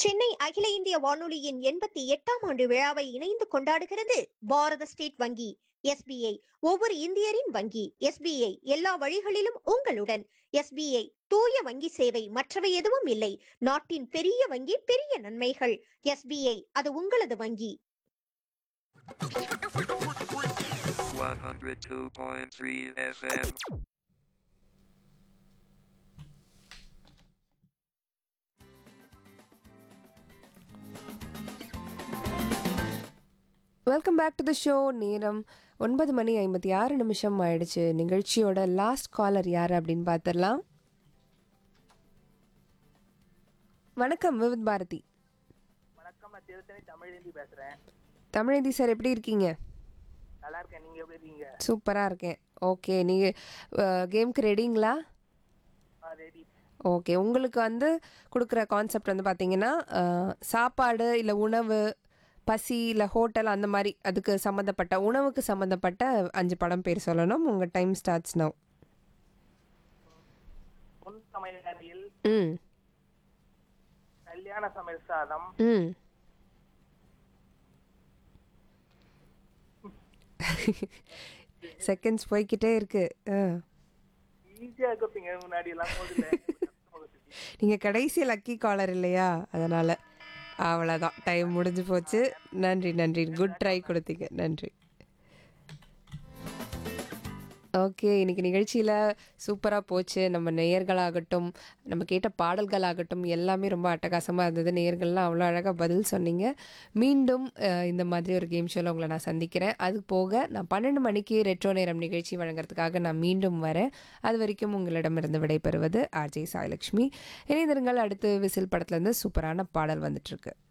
சென்னை அகில இந்திய வானொலியின் எண்பத்தி எட்டாம் ஆண்டு விழாவை இணைந்து கொண்டாடுகிறது பாரத ஸ்டேட் வங்கி எஸ்பிஐ ஒவ்வொரு இந்தியரின் வங்கி எஸ்பிஐ எல்லா வழிகளிலும் உங்களுடன் எஸ்பிஐ தூய வங்கி சேவை மற்றவை எதுவும் இல்லை நாட்டின் பெரிய வங்கி பெரிய நன்மைகள் எஸ்பிஐ அது உங்களது வங்கி 102.3 FM. Welcome back to the show நேரம் ஒன்பது மணி ஐம்பத்தி ஆறு நிமிஷம் ஆயிடுச்சு நிகழ்ச்சியோட லாஸ்ட் காலர் யார் அப்படின்னு பார்த்துடலாம் வணக்கம் விவித் பாரதி வணக்கம் நான் திருத்தணி தமிழேந்தி பேசுறேன் தமிழந்தி சார் எப்படி இருக்கீங்க நல்லா இருக்கேன் நீங்க எப்படி இருக்கீங்க சூப்பராக இருக்கேன் ஓகே நீங்கள் கேம்க்கு ரெடிங்களா ரெடி ஓகே உங்களுக்கு வந்து கொடுக்குற கான்செப்ட் வந்து பார்த்தீங்கன்னா அஹ், சாப்பாடு இல்லை உணவு பசி இல்லை ஹோட்டல் அந்த மாதிரி அதுக்கு சம்மந்தப்பட்ட உணவுக்கு சம்மந்தப்பட்ட அஞ்சு படம் பேர் சொல்லணும் உங்கள் டைம் ஸ்டார்ட்ஸ் நவ் முன் சமையல் அறையில் ம் கல்யாண சமையல் சாதம் ம் செகண்ட்ஸ் போய்க்கிட்டே இருக்கு ஆ ஈஸியா இருப்பீங்க முன்னாடி எல்லாம் போதுல நீங்கள் கடைசி லக்கி காலர் இல்லையா அதனால் அவ்வளோதான் டைம் முடிஞ்சு போச்சு நன்றி நன்றி குட் ட்ரை கொடுத்தீங்க நன்றி ஓகே இன்னைக்கு நிகழ்ச்சியில் சூப்பராக போச்சு நம்ம நேயர்களாகட்டும் நம்ம கேட்ட பாடல்களாகட்டும் எல்லாமே ரொம்ப அட்டகாசமாக இருந்தது நேயர்கள்லாம் அவ்வளோ அழகாக பதில் சொன்னீங்க மீண்டும் அஹ், இந்த மாதிரி ஒரு கேம் ஷோவில் உங்களை நான் சந்திக்கிறேன் அது போக நான் பன்னெண்டு மணிக்கு ரெட்ரோ நேரம் நிகழ்ச்சி வழங்குறதுக்காக நான் மீண்டும் வரேன் அது வரைக்கும் உங்களிடமிருந்து விடைபெறுவது ஆர்ஜே சாய்லக்ஷ்மி இணைந்திருங்கள் அடுத்து விசில் படத்துலேருந்து சூப்பரான பாடல் வந்துட்டுருக்கு